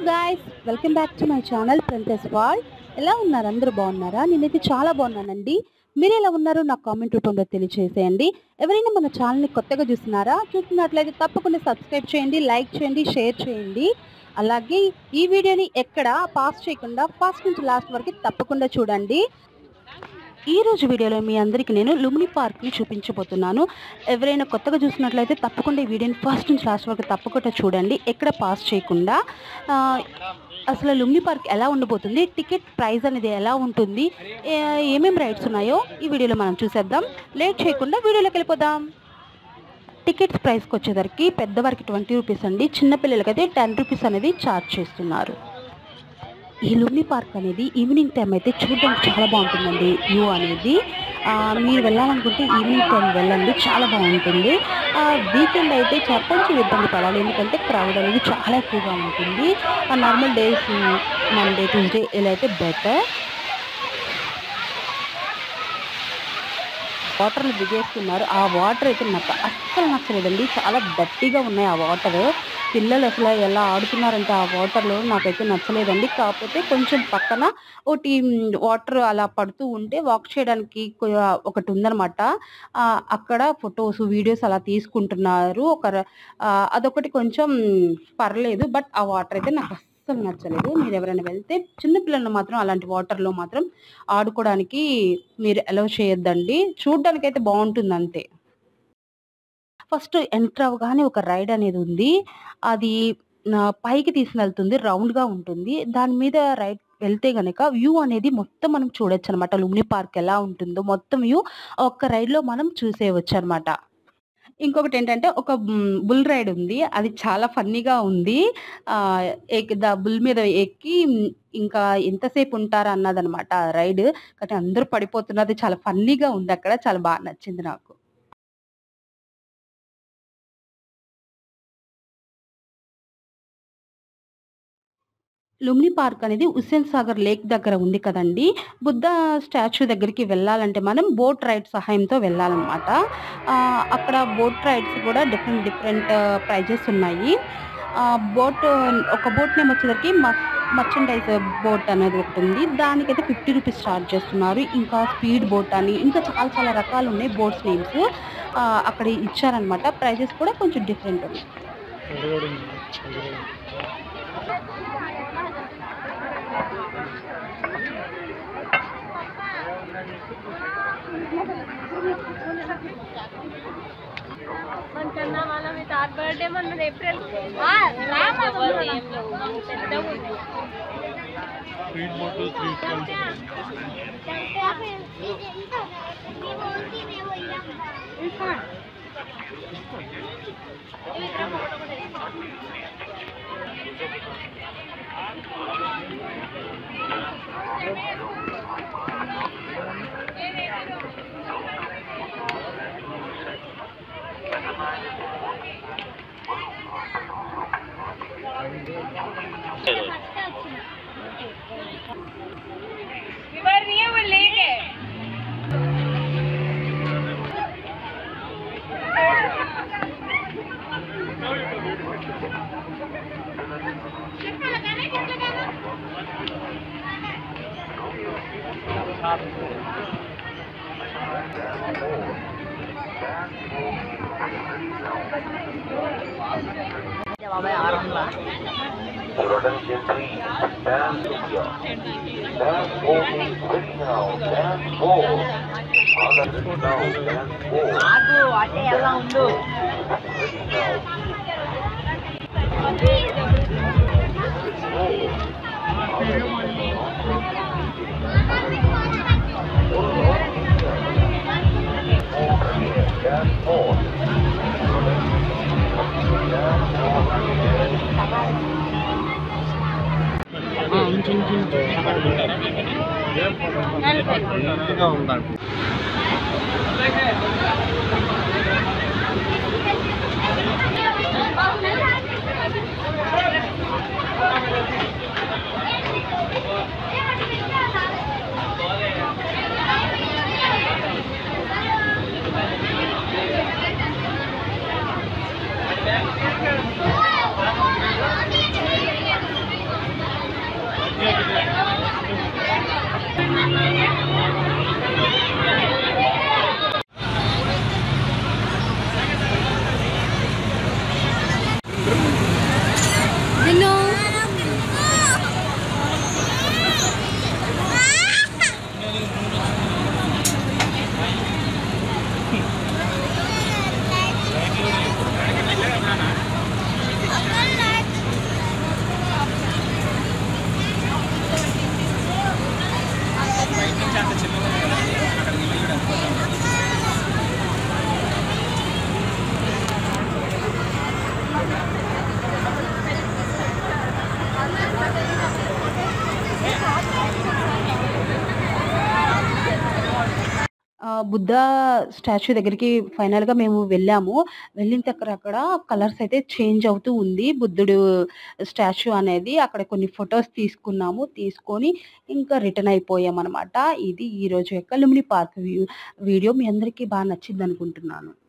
Guys welcome back to my channel princess wall ఎలా ఉన్నారు అందరూ బాగున్నారా నేనైతే చాలా బాగున్నానండి మీరు ఎలా ఉన్నారో నాకు కామెంట్ రూపంలో తెలియజేసేయండి ఎవరైనా మన ఛానల్ని కొత్తగా చూస్తున్నారా చూస్తున్నట్లయితే తప్పకుండా సబ్స్క్రైబ్ చేయండి లైక్ చేయండి షేర్ చేయండి అలాగే ఈ వీడియోని ఎక్కడ పాస్ చేయకుండా ఫస్ట్ నుంచి లాస్ట్ వరకు తప్పకుండా చూడండి ఈ రోజు వీడియోలో మీ అందరికీ నేను లుమిని పార్క్ని చూపించబోతున్నాను ఎవరైనా కొత్తగా చూసినట్లయితే తప్పకుండా ఈ వీడియోని ఫస్ట్ నుంచి లాస్ట్ వరకు తప్పకుండా చూడండి ఎక్కడ పాస్ చేయకుండా ఆ, అసలు లుమిని పార్క్ ఎలా ఉండబోతుంది టికెట్ ప్రైస్ అనేది ఎలా ఉంటుంది ఏ- ఏమేం రైడ్స్ ఉన్నాయో ఈ వీడియోలో మనం చూసేద్దాం లేట్ చేయకుండా వీడియోలోకి వెళ్ళిపోదాం టికెట్స్ ప్రైస్కి వచ్చేసరికి పెద్దవారికి ట్వంటీ రూపీస్ అండి చిన్నపిల్లలకైతే టెన్ రూపీస్ అనేది ఛార్జ్ చేస్తున్నారు ఈ లుమ్ని పార్క్ అనేది ఈవినింగ్ టైం అయితే చూడడానికి చాలా బాగుంటుందండి వ్యూ అనేది ఆ, మీరు వెళ్ళాలనుకుంటే ఈవినింగ్ టైం వెళ్ళండి చాలా బాగుంటుంది వీకెండ్ అయితే చ- కొంచెం ఇబ్బంది పడాలి ఎందుకంటే క్రౌడ్ అనేది చాలా ఎక్కువగా ఉంటుంది నార్మల్ డేస్ మండే ట్యూస్డే ఇలా అయితే బెటర్ వాటర్లు దిగేస్తున్నారు ఆ వాటర్ అయితే నాకు అస్సలు నచ్చలేదండి చాలా గట్టిగా ఉన్నాయి ఆ వాటర్ పిల్లలు అసలు ఎలా ఆడుతున్నారంటే ఆ వాటర్లో నాకైతే నచ్చలేదండి కాకపోతే కొంచెం పక్కన ఒకటి వాటర్ అలా పడుతూ ఉంటే వాక్ చేయడానికి కొ- ఒకటి ఉందన్నమాట ఆ, అక్కడ ఫొటోస్ వీడియోస్ అలా తీసుకుంటున్నారు ఒక ర- ఆ, అదొకటి కొంచెం పర్లేదు బట్ ఆ వాటర్ అయితే నాకు అస్సలు నచ్చలేదు మీరు ఎవరైనా వెళ్తే చిన్న పిల్లలు మాత్రం అలాంటి వాటర్లో మాత్రం ఆడుకోవడానికి మీరు అలౌ చేయొద్దండి చూడ్డానికి అయితే బాగుంటుంది అంతే ఫస్ట్ ఎంటర్ అవగానే ఒక రైడ్ అనేది ఉంది అది ఆ, పైకి తీసుకెళ్తుంది రౌండ్ గా ఉంటుంది దాని మీద రైడ్ వెళ్తే గనక వ్యూ అనేది మొత్తం మనం చూడొచ్చు అనమాట లుమ్ని పార్క్ ఎలా ఉంటుందో మొత్తం వ్యూ ఒక్క రైడ్ లో మనం చూసేయవచ్చు అనమాట ఇంకొకటి ఏంటంటే ఒక బుల్ రైడ్ ఉంది అది చాలా ఫన్నీగా ఉంది ఆ ఎక్- ద బుల్ మీద ఎక్కి మ్, ఇంకా ఎంతసేపు ఉంటారు అన్నదనమాట ఆ రైడ్ కానీ అందరూ పడిపోతున్నది చాలా ఫన్నీగా ఉంది అక్కడ చాలా బాగా నచ్చింది నాకు లుమ్ని పార్క్ అనేది హుస్సేన్ సాగర్ లేక్ దగ్గర ఉంది కదండి బుద్ధ స్టాచ్యూ దగ్గరికి వెళ్ళాలంటే మనం బోట్ రైడ్ సహాయంతో వెళ్ళాలన్నమాట ఆ, అక్కడ బోట్ రైడ్స్ కూడా డిఫరెంట్ డిఫరెంట్ ప్రైజెస్ ఉన్నాయి ఆ, బోట్ ఒక బోట్ నేమ్ వచ్చేసరికి మర్చెండైజ్ బోట్ అనేది ఒకటి ఉంది దానికైతే ఫిఫ్టీ రూపీస్ ఛార్జ్ చేస్తున్నారు ఇంకా స్పీడ్ బోట్ అని ఇంకా చాలా చాలా రకాలు ఉన్నాయి బోట్స్ నేమ్స్ అక్కడ ఇచ్చారనమాట ప్రైజెస్ కూడా కొంచెం డిఫరెంట్ ఉన్నాయి మనకన్నా వాళ్ళ మీ తాత బర్త్డే మొన్న ఏప్రిల్ పెద్దగా ఉంది స్పీడ్ బోట్ త్రీ इधर नहीं है वो लेक है Jordan Gentry, dance India. Dance only, ready now, dance more. Other ready now, dance more. Ready now. Dance more. నీట్గా ఉందండి బుద్ధ స్టాచ్యూ దగ్గరికి ఫైనల్‌గా మేము వెళ్ళాము. వెళ్ళిన దగ్గర అక్కడ కలర్స్ అయితే చేంజ్ అవుతూ ఉంది. బుద్ధుడు స్టాచ్యూ అనేది. అక్కడ కొన్ని ఫోటోస్ తీసుకున్నాము. తీసుకొని ఇంకా రిటర్న్ అయిపోయామనమాట. ఇది ఈరోజు యొక్క లుంబిని పార్క్ వ్యూ వీడియో. మీ అందరికీ బా నచ్చిందనుకుంటున్నాను.